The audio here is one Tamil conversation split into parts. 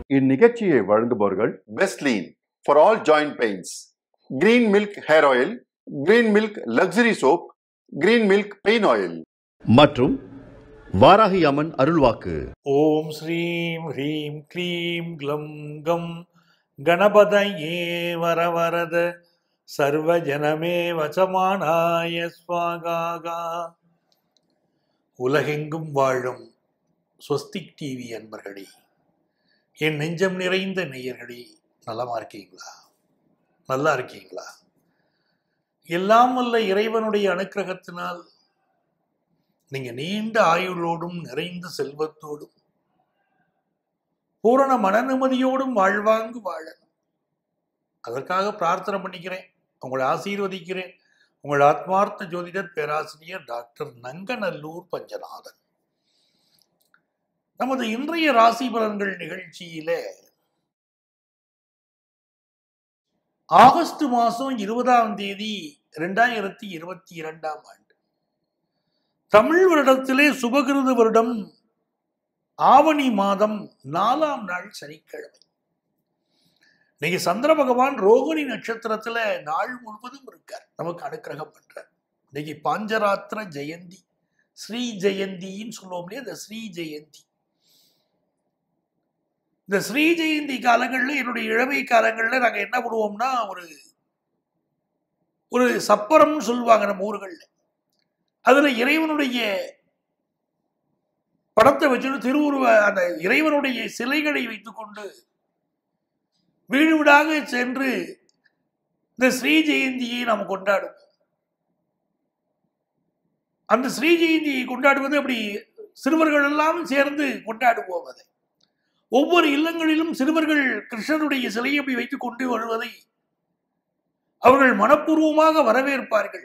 இந்நிகழ்ச்சியை வழங்குபவர்கள் பெஸ்ட்லீன் for all joint pains green milk hair oil green milk luxury soap green milk pain oil மற்றும் வாராகி அம்மன் அருள்வாக்கு ஓம் ஸ்ரீம் ஹ்ரீம் க்ளீம் க்ளம் கம் கணபதயே வரவரத சர்வஜனமே வசமானாய ஸ்வாகாகா உலகெங்கும் வாழும் ஸ்வஸ்திக் டிவி அன்பர்களே என் நெஞ்சம் நிறைந்த நேயர்களே நலமா இருக்கீங்களா நல்லா இருக்கீங்களா எல்லாம் வல்ல இறைவனுடைய அனுக்கிரகத்தினால் நீங்க நீண்ட ஆயுளோடும் நிறைந்த செல்வத்தோடும் பூரண மன நிம்மதியோடும் வாழ்வாங்கு வாழணும் அதற்காக பிரார்த்தனை பண்ணிக்கிறேன் உங்களை ஆசீர்வதிக்கிறேன் உங்கள் ஆத்மார்த்த ஜோதிடர் பேராசிரியர் டாக்டர் நங்கநல்லூர் பஞ்சநாதன் நமது இன்றைய ராசி பலன்கள் நிகழ்ச்சியில ஆகஸ்ட் மாசம் இருபதாம் தேதி ரெண்டாயிரத்தி இருபத்தி இரண்டாம் ஆண்டு தமிழ் வருடத்திலே சுபகிருத வருடம் ஆவணி மாதம் நாலாம் நாள் சனிக்கிழமை இன்னைக்கு சந்திர பகவான் ரோகிணி நட்சத்திரத்துல நாள் முழுவதும் இருக்கார் நமக்கு அனுக்கிரகம் பண்றார் இன்னைக்கு பாஞ்சராத்திர ஜெயந்தி ஸ்ரீ ஜெயந்தின்னு சொல்லுவோம் இல்லையா இந்த ஸ்ரீ ஜெயந்தி இந்த ஸ்ரீ ஜெயந்தி காலங்கள்ல என்னுடைய இளமை காலங்கள்ல நாங்க என்ன பண்ணுவோம்னா ஒரு ஒரு சப்பரம்னு சொல்லுவாங்க நம்ம ஊர்கள்ல அதுல இறைவனுடைய படத்தை வச்சுட்டு திருவுருவ அந்த இறைவனுடைய சிலைகளை வைத்துக்கொண்டு வீடு வீடாக சென்று இந்த ஸ்ரீ ஜெயந்தியை நாம் கொண்டாடுவோம் அந்த ஸ்ரீ ஜெயந்தியை கொண்டாடுவது அப்படி சிறுவர்கள் எல்லாம் சேர்ந்து கொண்டாடுவோம் அதை ஒவ்வொரு இல்லங்களிலும் சிறுவர்கள் கிருஷ்ணனுடைய சிலையை அப்படி வைத்துக் கொண்டு வருவதை அவர்கள் மனப்பூர்வமாக வரவேற்பார்கள்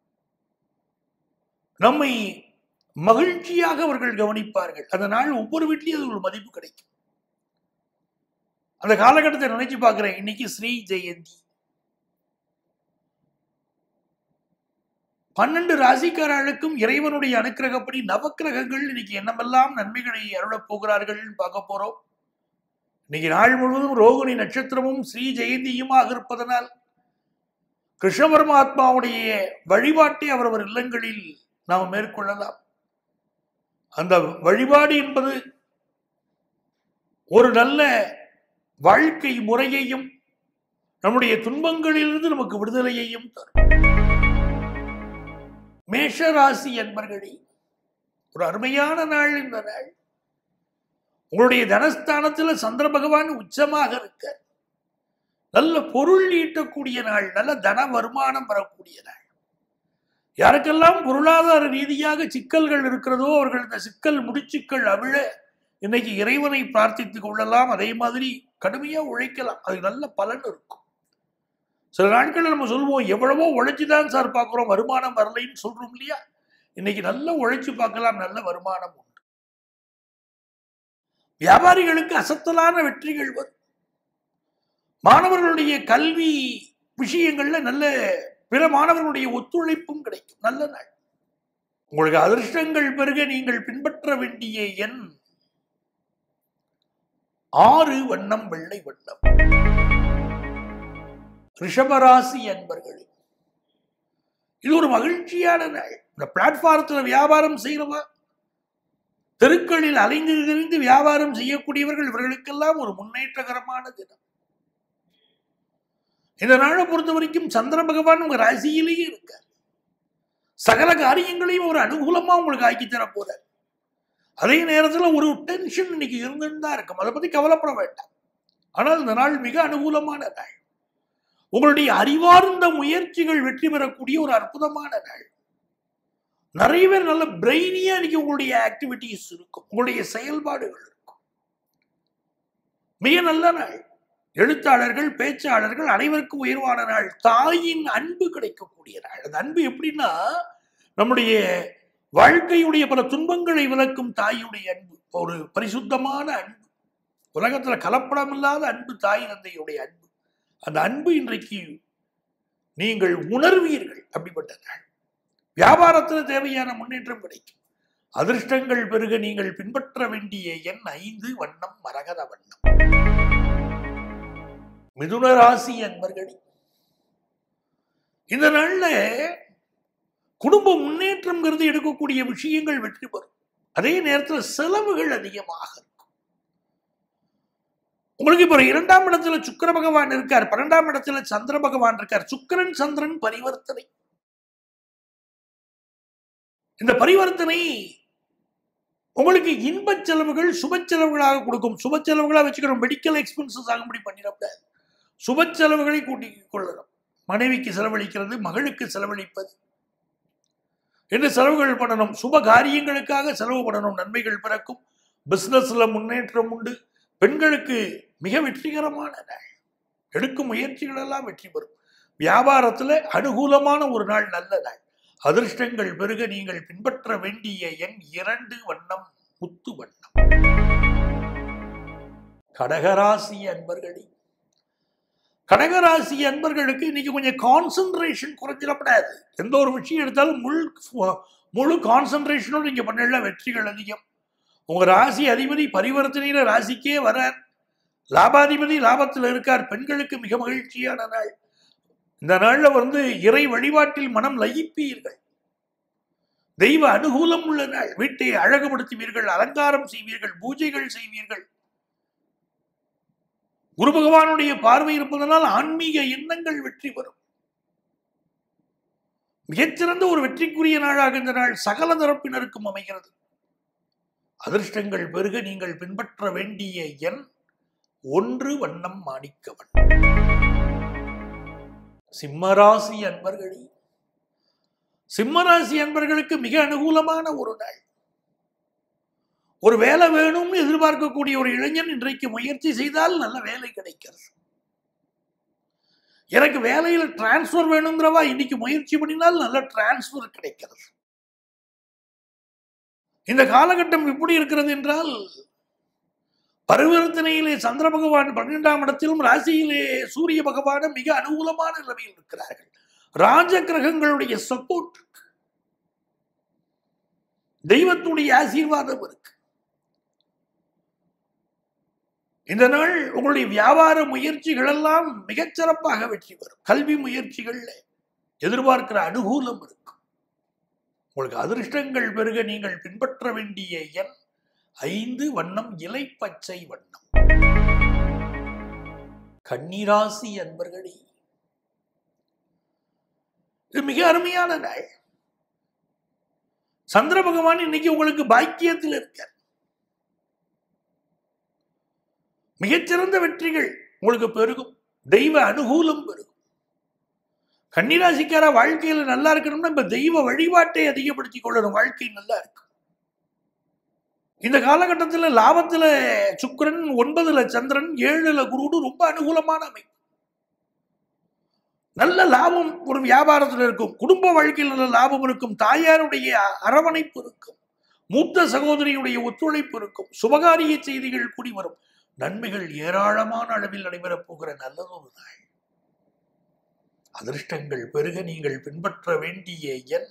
நம்மை மகிழ்ச்சியாக அவர்கள் கவனிப்பார்கள் அந்த நாள் ஒவ்வொரு வீட்லையும் அது ஒரு மதிப்பு கிடைக்கும் அந்த காலகட்டத்தை நினைச்சு பார்க்கிறேன் இன்னைக்கு ஸ்ரீ ஜெயந்தி பன்னெண்டு ராசிக்காரர்களுக்கும் இறைவனுடைய அனுக்கிரகப்படி நவக்கிரகங்கள் இன்னைக்கு என்னமெல்லாம் நன்மைகளை அருளப் போகிறார்கள் பார்க்க போறோம் இன்னைக்கு நாள் முழுவதும் ரோகிணி நட்சத்திரமும் ஸ்ரீ ஜெயந்தியுமாக இருப்பதனால் கிருஷ்ண பரமாத்மாவுடைய வழிபாட்டை அவரவர் இல்லங்களில் நாம் மேற்கொள்ளலாம் அந்த வழிபாடு என்பது ஒரு நல்ல வாழ்க்கை முறையையும் நம்முடைய துன்பங்களிலிருந்து நமக்கு விடுதலையையும் தரும் மேஷராசி என்பர்களே ஒரு அருமையான நாள் இந்த நாள் உங்களுடைய தனஸ்தானத்தில் சந்திர பகவான் உச்சமாக இருக்க நல்ல பொருள் ஈட்டக்கூடிய நாள் நல்ல தன வருமானம் வரக்கூடிய நாள் யாருக்கெல்லாம் பொருளாதார ரீதியாக சிக்கல்கள் இருக்கிறதோ அவர்கள் இந்த சிக்கல் முடிச்சுக்கள் அவிழ இன்னைக்கு இறைவனை பிரார்த்தித்துக் கொள்ளலாம் அதே மாதிரி கடுமையா உழைக்கலாம் அது நல்ல பலன் இருக்கும் சில நாட்கள் நம்ம சொல்லுவோம் எவ்வளவோ உழைச்சுதான் சார் பார்க்கிறோம் வருமானம் வரலைன்னு சொல்றோம் இல்லையா இன்னைக்கு நல்ல உழைச்சு பார்க்கலாம் நல்ல வருமானம் உண்டு வியாபாரிகளுக்கு அசத்தலான வெற்றிகள் வரும் மாணவர்களுடைய கல்வி விஷயங்கள்ல நல்ல பிற மாணவர்களுடைய ஒத்துழைப்பும் கிடைக்கும் நல்ல நாள் உங்களுக்கு அதிர்ஷ்டங்கள் பெருக நீங்கள் பின்பற்ற வேண்டிய எண் ஆறு வண்ணம் வெள்ளை வண்ணம் ரிஷபராசி அன்பர்களே இது ஒரு மகிழ்ச்சியான நாள் இந்த பிளாட்ஃபாரத்துல வியாபாரம் செய்யறவா தெருக்களில் அலைந்து திரிந்து வியாபாரம் செய்யக்கூடியவர்கள் இவர்களுக்கெல்லாம் ஒரு முன்னேற்றகரமான தினம் இந்த நாளை பொறுத்த வரைக்கும் சந்திர பகவான் உங்க ராசியிலேயே இருக்கார் சகல காரியங்களையும் ஒரு அனுகூலமா உங்களுக்கு ஆக்கி தர போறார் அதே நேரத்துல ஒரு டென்ஷன் இன்னைக்கு இருந்துன்னு தான் இருக்கும் அதை பத்தி கவலைப்பட வேண்டாம் ஆனால் இந்த நாள் மிக அனுகூலமான நாள் உங்களுடைய அறிவார்ந்த முயற்சிகள் வெற்றி பெறக்கூடிய ஒரு அற்புதமான நாள் நிறைய பேர் நல்ல பிரெயினியா இன்னைக்கு உங்களுடைய ஆக்டிவிட்டிஸ் இருக்கும் உங்களுடைய செயல்பாடுகள் இருக்கும் மிக நல்ல நாள் எழுத்தாளர்கள் பேச்சாளர்கள் அனைவருக்கும் உயர்வான நாள் தாயின் அன்பு கிடைக்கக்கூடிய நாள் அந்த அன்பு எப்படின்னா நம்முடைய வாழ்க்கையுடைய பல துன்பங்களை விளக்கும் தாயுடைய அன்பு ஒரு பரிசுத்தமான அன்பு உலகத்துல கலப்படம் இல்லாத அன்பு தாய் தந்தையுடைய அன்பு அந்த அன்பு இன்றைக்கு நீங்கள் உணர்வீர்கள் அப்படிப்பட்ட நாள் வியாபாரத்தில் தேவையான முன்னேற்றம் கிடைக்கும் அதிர்ஷ்டங்கள் பெருக நீங்கள் பின்பற்ற வேண்டிய எண் ஐந்து வண்ணம் மரகத வண்ணம் மிதுன ராசி அன்பர்களே இந்த நாள்ல குடும்ப முன்னேற்றம்ங்கிறது எடுக்கக்கூடிய விஷயங்கள் வெற்றி பெறும் அதே நேரத்தில் செலவுகள் அதிகமாக இருக்கும் உங்களுக்கு இப்போ இரண்டாம் இடத்துல சுக்கிர பகவான் இருக்கார் பன்னெண்டாம் இடத்துல சந்திர பகவான் இருக்கார் சுக்கிரன் சந்திரன் பரிவர்த்தனை இந்த பரிவர்த்தனை உங்களுக்கு இன்பச் செலவுகள் சுப செலவுகளாக கொடுக்கும் சுப செலவுகளாக வச்சுக்கிறோம் மெடிக்கல் எக்ஸ்பென்சஸ் ஆகும்படி பண்ணிடக்கூடாது சுப செலவுகளை கூட்டிக் கொள்ளணும் மனைவிக்கு செலவழிக்கிறது மகளுக்கு செலவழிப்பது என்ன செலவுகள் பண்ணணும் சுப காரியங்களுக்காக செலவு பண்ணணும் நன்மைகள் பிறக்கும் பிசினஸ்ல முன்னேற்றம் உண்டு பெண்களுக்கு மிக வெற்றிகரமான நாள் எடுக்கும் முயற்சிகள் எல்லாம் வெற்றி பெறும் வியாபாரத்துல அனுகூலமான ஒரு நாள் நல்ல நாள் அதிர்ஷ்டங்கள் பெருக நீங்கள் பின்பற்ற வேண்டிய எண் இரண்டு வண்ணம் முத்து வண்ணம் கடகராசி அன்பர்களே கடகராசி அன்பர்களுக்கு இன்னைக்கு கொஞ்சம் கான்சென்ட்ரேஷன் குறைஞ்சிடப்படாது எந்த ஒரு விஷயம் எடுத்தாலும் முழு முழு கான்சென்ட்ரேஷனோடு நீங்க பண்ணல வெற்றிகள் அதிகம் உங்க ராசி அதிபதி பரிவர்த்தனையில ராசிக்கே வரார் லாபாதிபதி லாபத்தில் இருக்கார் பெண்களுக்கு மிக மகிழ்ச்சியான நாள் இந்த நாள்ல வந்து இறை வழிபாட்டில் மனம் லயிப்பீர்கள் தெய்வ அனுகூலம் உள்ள நாள் வீட்டை அழகுபடுத்துவீர்கள் அலங்காரம் செய்வீர்கள் பூஜைகள் செய்வீர்கள் குரு பகவானுடைய பார்வை இருப்பதனால் ஆன்மீக எண்ணங்கள் வெற்றி பெறும் மிகச்சிறந்த ஒரு வெற்றிக்குரிய நாளாக இந்த நாள் சகல தரப்பினருக்கும் அமைகிறது அதிர்ஷ்டங்கள் பெருக நீங்கள் பின்பற்ற வேண்டிய எண் ஒன்று வண்ணம் மாணிக்கவன் சிம்மராசி அன்பர்களே சிம்மராசி அன்பர்களுக்கு மிக அனுகூலமான ஒரு நாள் ஒரு வேலை வேணும்னு எதிர்பார்க்கக்கூடிய ஒரு இளைஞன் இன்றைக்கு முயற்சி செய்தால் நல்ல வேலை கிடைக்கிறது எனக்கு வேலையில டிரான்ஸ்பர் வேணுங்கிறவா இன்னைக்கு முயற்சி பண்ணினால் நல்ல டிரான்ஸ்பர் கிடைக்கிறது இந்த காலகட்டம் எப்படி இருக்கிறது என்றால் பரிவர்த்தனையிலே சந்திர பகவான் பன்னிரெண்டாம் இடத்திலும் ராசியிலே சூரிய பகவானும் மிக அனுகூலமான நிலைமையில் இருக்கிறார்கள் ராஜ கிரகங்களுடைய சப்போர்ட் தெய்வத்துடைய ஆசீர்வாதம் இருக்கு இந்த நாள் உங்களுடைய வியாபார முயற்சிகள் எல்லாம் மிகச்சிறப்பாக வெற்றி பெறும் கல்வி முயற்சிகள்ல எதிர்பார்க்கிற அனுகூலம் இருக்கும் உங்களுக்கு அதிர்ஷ்டங்கள் பெருக நீங்கள் பின்பற்ற வேண்டிய எண் ஐந்து வண்ணம் இலை பச்சை வண்ணம் கன்னிராசி அன்பர்களே இது மிக அருமையான நாள் சந்திர பகவான் இன்னைக்கு உங்களுக்கு பாக்கியத்தில் இருக்கார் மிகச்சிறந்த வெற்றிகள் உங்களுக்கு பெருகும் தெய்வ அனுகூலம் பெருகும் கன்னிராசிக்கார வாழ்க்கையில நல்லா இருக்கணும்னா இப்ப தெய்வ வழிபாட்டை அதிகப்படுத்திக் கொள்ளணும் வாழ்க்கை நல்லா இருக்கும் இந்த காலகட்டத்தில் லாபத்துல சுக்கிரன் ஒன்பதுல சந்திரன் ஏழுல குருடு ரொம்ப அனுகூலமான அமைப்பு நல்ல லாபம் ஒரு வியாபாரத்தில் இருக்கும் குடும்ப வாழ்க்கையில் நல்ல லாபம் இருக்கும் தாயாருடைய அரவணைப்பு இருக்கும் மூத்த சகோதரியுடைய ஒத்துழைப்பு இருக்கும் சுபகாரிய செய்திகள் கூடி வரும் நன்மைகள் ஏராளமான அளவில் நடைபெறப் போகிற நல்லதொரு நாள் அதிர்ஷ்டங்கள் பெருக நீங்கள் பின்பற்ற வேண்டிய எண்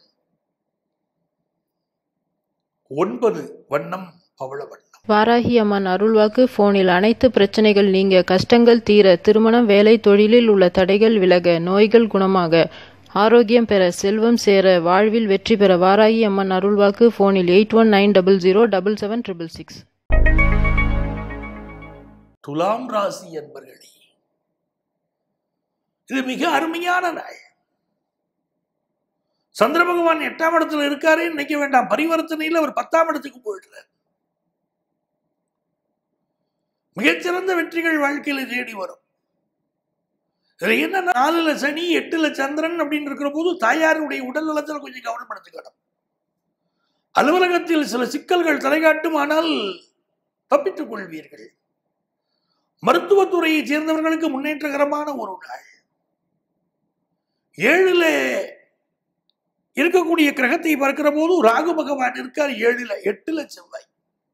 ஒன்பது வண்ணம் பவள வண்ணம் வாராகி அம்மன் அருள்வாக்கு போனில் அனைத்து பிரச்சனைகள் நீங்க கஷ்டங்கள் தீர திருமணம் வேலை தொழிலில் உள்ள தடைகள் விலக நோய்கள் குணமாக ஆரோக்கியம் பெற செல்வம் சேர வாழ்வில் வெற்றி பெற வாராகி அம்மன் அருள்வாக்கு போனில் eight one nine double zero double seven triple six துலாம் ராசி என்பர்களே இது மிக அருமையான நாள் சந்திர பகவான் எட்டாம் இடத்துல இருக்காரு நினைக்க வேண்டாம் பரிவர்த்தனையில் அவர் பத்தாம் இடத்துக்கு போயிடுறார் மிகச்சிறந்த வெற்றிகள் வாழ்க்கையில தேடி வரும் இதுல என்ன நாலுல சனி எட்டுல சந்திரன் அப்படின்னு இருக்கிற போது தாயாருடைய உடல் நலத்துல கொஞ்சம் கவனம் எடுத்துக்கணும் அலுவலகத்தில் சில சிக்கல்கள் தலைகாட்டும் ஆனால் தப்பித்துக் கொள்வீர்கள் மருத்துவத்துறையை சேர்ந்தவர்களுக்கு முன்னேற்றகரமான ஒரு நாள் ஏழுல இருக்கக்கூடிய கிரகத்தை பார்க்கிற போது ராகு பகவான் இருக்கார் ஏழுல எட்டுல செவ்வாய்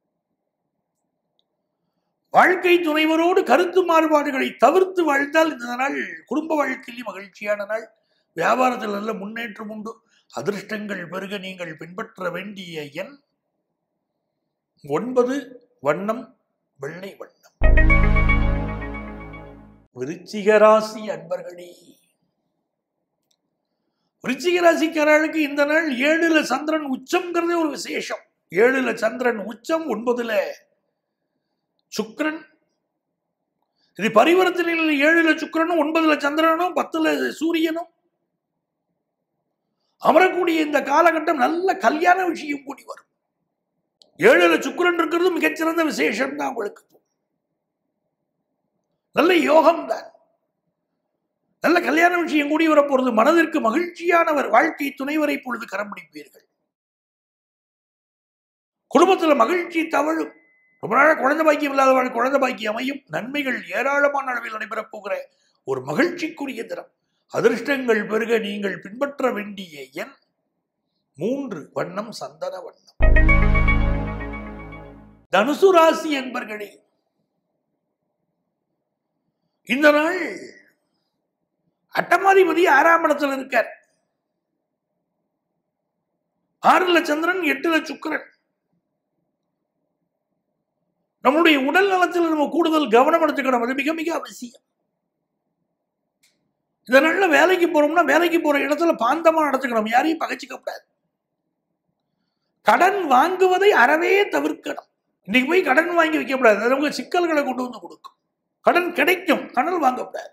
வாழ்க்கை துணைவரோடு கருத்து மாறுபாடுகளை தவிர்த்து வாழ்ந்தால் இந்த நாள் குடும்ப வாழ்க்கையில் மகிழ்ச்சியான நாள் வியாபாரத்தில் நல்ல முன்னேற்றம் உண்டு அதிர்ஷ்டங்கள் பெருக நீங்கள் பின்பற்ற வேண்டிய எண் ஒன்பது வண்ணம் வெள்ளை வண்ணம் விருச்சிக ராசி அன்பர்களே விருச்சிக ராசிக்காரர்களுக்கு இந்த நாள் ஏழுல சந்திரன் உச்சம்ங்கிறதே ஒரு விசேஷம் ஏழுல சந்திரன் உச்சம் ஒன்பதுல சுக்கிரன் இது பரிவர்த்தனையில் ஏழுல சுக்கிரனும் ஒன்பதுல சந்திரனும் பத்துல சூரியனும் அமரக்கூடிய இந்த காலகட்டம் நல்ல கல்யாண விஷயம் கூடி வரும் ஏழுல சுக்கிரன் இருக்கிறது மிகச்சிறந்த விசேஷம் தான் உங்களுக்கு நல்ல யோகம் தான் நல்ல கல்யாண விஷயம் கூடி வரப்போறது மனதிற்கு மகிழ்ச்சியானவர் வாழ்க்கை துணைவரை பொழுது கரம் பிடிப்பீர்கள் குடும்பத்துல மகிழ்ச்சி தவழும் ரொம்ப நாள் குழந்தை பாக்கியம் இல்லாதவர்கள் குழந்தை பாக்கியம் அமையும் நன்மைகள் ஏராளமான அளவில் நடைபெறப் போகிற ஒரு மகிழ்ச்சிக்குரிய தினம் அதிர்ஷ்டங்கள் பெருக நீங்கள் பின்பற்ற வேண்டிய எண் மூன்று வண்ணம் சந்தன வண்ணம் தனுசு ராசி என்பர்களே இந்த நாள் அட்டமாதிபதி ஆறாம் இடத்துல இருக்கார் ஆறுல சந்திரன் எட்டுல சுக்கிரன் நம்முடைய உடல் நலத்தில் நம்ம கூடுதல் கவனம் எடுத்துக்கணும் அது மிக மிக அவசியம் இந்த நாள்ல வேலைக்கு போறோம்னா வேலைக்கு போற இடத்துல பாந்தமா நடத்துக்கணும் யாரையும் பகைச்சிக்க கூடாது கடன் வாங்குவதை அறவே தவிர்க்கணும் இன்னைக்கு போய் கடன் வாங்கி வைக்க கூடாது அது நமக்கு சிக்கல்களை கொண்டு வந்து கொடுக்கும் கடன் கிடைக்கும் கடன் வாங்கக்கூடாது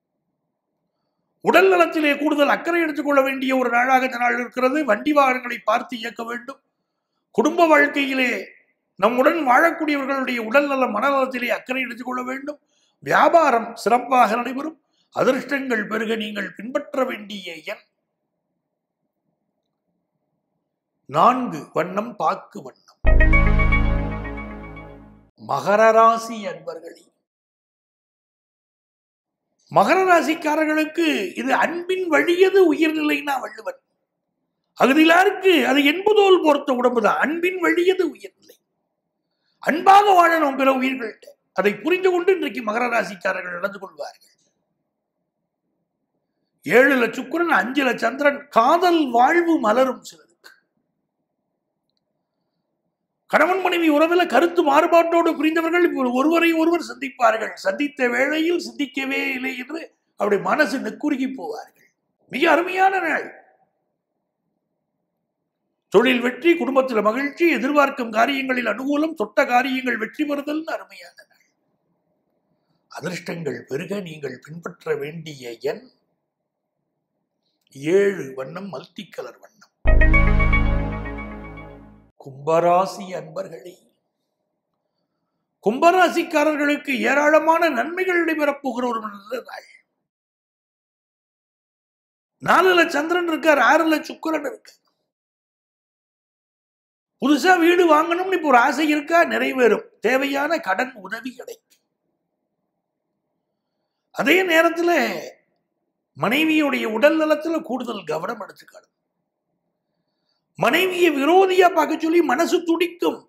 உடல் நலத்திலே கூடுதல் அக்கறை எடுத்துக்கொள்ள வேண்டிய ஒரு நாளாக இந்த நாள் இருக்கிறது வண்டி வாகனங்களை பார்த்து இயக்க வேண்டும் குடும்ப வாழ்க்கையிலே நம்முடன் வாழக்கூடியவர்களுடைய உடல் நல மனநலத்திலே அக்கறை எடுத்துக்கொள்ள வேண்டும் வியாபாரம் சிறப்பாக நடைபெறும் அதிர்ஷ்டங்கள் பெருக நீங்கள் பின்பற்ற வேண்டிய எண் நான்கு வண்ணம் பாக்கு வண்ணம் மகர ராசி அன்பர்களே மகர ராசிக்காரர்களுக்கு இது அன்பின் வழியது உயிர்நிலைனா வள்ளுவன் அகுதிலாருக்கு அது என்பதோல் பொறுத்த உடம்பு தான் அன்பின் வழியது உயிர்நிலை அன்பாக வாழணும் பிற உயிர்கள்ட்ட அதை புரிந்து கொண்டு இன்றைக்கு மகர ராசிக்காரர்கள் நடந்து கொள்வார்கள் ஏழுல சுக்கிரன் அஞ்சுல சந்திரன் காதல் வாழ்வு மலரும் சிலருக்கு கணவன் மனைவி உறவில் கருத்து மாறுபாட்டோடு புரிந்தவர்கள் இப்போ ஒருவரை ஒருவர் சந்திப்பார்கள் சந்தித்த வேளையில் சிந்திக்கவே இல்லை என்று அவருடைய மனசு நெக்குருகி போவார்கள் மிக அருமையான நாள் தொழில் வெற்றி குடும்பத்தில் மகிழ்ச்சி எதிர்பார்க்கும் காரியங்களில் அனுகூலம் தொட்ட காரியங்கள் வெற்றி பெறுதல் அருமையான நாள் அதிர்ஷ்டங்கள் பெருக நீங்கள் பின்பற்ற வேண்டிய எண் ஏழு வண்ணம் மல்டி கலர் வண்ணம் கும்பராசி அன்பர்களே கும்பராசிக்காரர்களுக்கு ஏராளமான நன்மைகள் நடைபெறப் போகிற ஒரு நல்ல நாள் நாலுல சந்திரன் இருக்கார் ஆறுல சுக்கிரன் இருக்கார் புதுசா வீடு வாங்கணும்னு இப்போ ஒரு ஆசை இருக்கா நிறைவேறும் தேவையான கடன் உதவி கிடைக்கும் அதே நேரத்துல மனைவியுடைய உடல் நலத்துல கூடுதல் கவனம் எடுத்துக்கணும் மனைவியை விரோதியா பார்க்க சொல்லி மனசு துடிக்கும்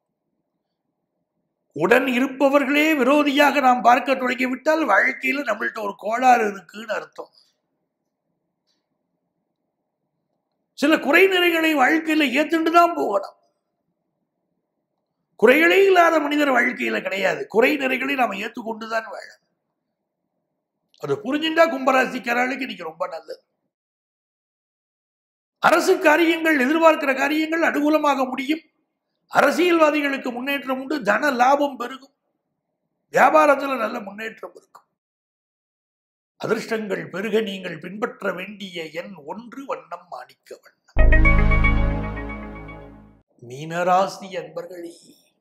உடன் இருப்பவர்களே விரோதியாக நாம் பார்க்க தொடங்கிவிட்டால் வாழ்க்கையில நம்மள்ட்ட ஒரு கோளாறு இருக்குன்னு அர்த்தம் சில குறை நிறைகளை வாழ்க்கையில ஏத்துண்டு தான் போகணும் குறைகளே இல்லாத மனிதர் வாழ்க்கையில கிடையாது குறை நிறைகளை நாம ஏத்துக்கொண்டுதான் வாழணும் அது புரிஞ்சுட்டா கும்பராசிக்காரர்களுக்கு இன்னைக்கு ரொம்ப நல்லது அரசு காரியங்கள் எதிர்பார்க்கிற காரியங்கள் அனுகூலமாக முடியும் அரசியல்வாதிகளுக்கு முன்னேற்றம் உண்டு தன லாபம் பெருகும் வியாபாரத்துல நல்ல முன்னேற்றம் இருக்கும் அதிர்ஷ்டங்கள் பெருக நீங்கள் பின்பற்ற வேண்டிய எண் ஒன்று வண்ணம் மாணிக்க வண்ணம் மீனராசி அன்பர்களே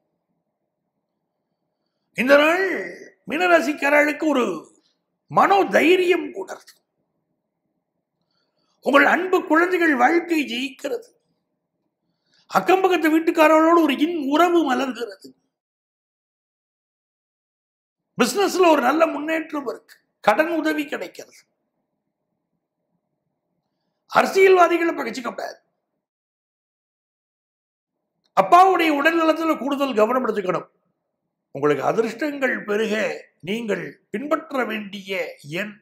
இந்த நாள் மீனராசிக்காரர்களுக்கு ஒரு மனோ தைரியம் கூட உங்கள் அன்பு குழந்தைகள் வாழ்க்கை ஜெயிக்கிறது அக்கம் பக்கத்து வீட்டுக்காரர்களோடு ஒரு இன் உறவு மலர்கிறது பிசினஸ்ல ஒரு நல்ல முன்னேற்றம் இருக்கு கடன் உதவி கிடைக்கிறது அரசியல்வாதிகளை பகிச்சுக்கப்படாது அப்பாவுடைய உடல் நலத்துல கூடுதல் கவனம் எடுத்துக்கணும் உங்களுக்கு அதிர்ஷ்டங்கள் பெருக நீங்கள் பின்பற்ற வேண்டிய எண்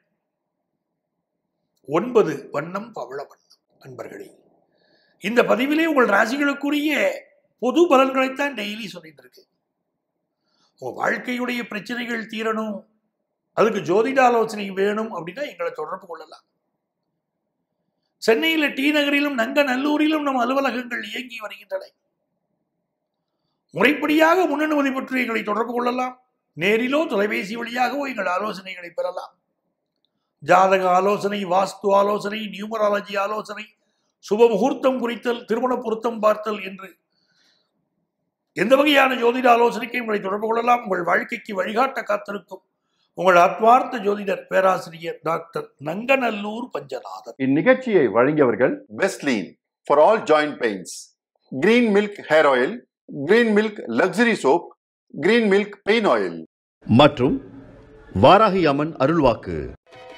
ஒன்பது வண்ணம் பவள வண்ணம் அன்பர்களே இந்த பதிவிலே உங்கள் ராசிகளுக்குரிய பொது பலன்களைத்தான் டெய்லி சொல்லிட்டு இருக்கு உங்க வாழ்க்கையுடைய பிரச்சனைகள் தீரணும் அதுக்கு ஜோதிட ஆலோசனை வேணும் அப்படின்னா எங்களை தொடர்பு கொள்ளலாம் சென்னையில் டி நகரிலும் நங்கநல்லூரிலும் நம் அலுவலகங்கள் இயங்கி வருகின்றன முறைப்படியாக முன்னனுமதி பற்றி எங்களை தொடர்பு கொள்ளலாம் நேரிலோ தொலைபேசி வழியாகவோ எங்கள் ஆலோசனைகளை பெறலாம் ஜாதக ஆலோசனை வாஸ்து ஆலோசனை நியூமராலஜி ஆலோசனை சுப முகூர்த்தம் குறித்தல் திருமண பொருத்தம் பார்த்தல் என்று எந்த வகையான ஜோதிட ஆலோசனைக்கு உங்களை தொடர்பு கொள்ளலாம் உங்கள் வாழ்க்கைக்கு வழிகாட்ட காத்திருக்கும் உங்கள் ஆத்மார்த்த ஜோதிடர் பேராசிரியர் டாக்டர் நங்கநல்லூர் பஞ்சநாதன் இந்நிகழ்ச்சியை வழங்கியவர்கள் பெஸ்ட்லீன் for all joint pains green milk hair oil green milk luxury soap green milk pain oil மற்றும் வாராகி அம்மன் அருள்வாக்கு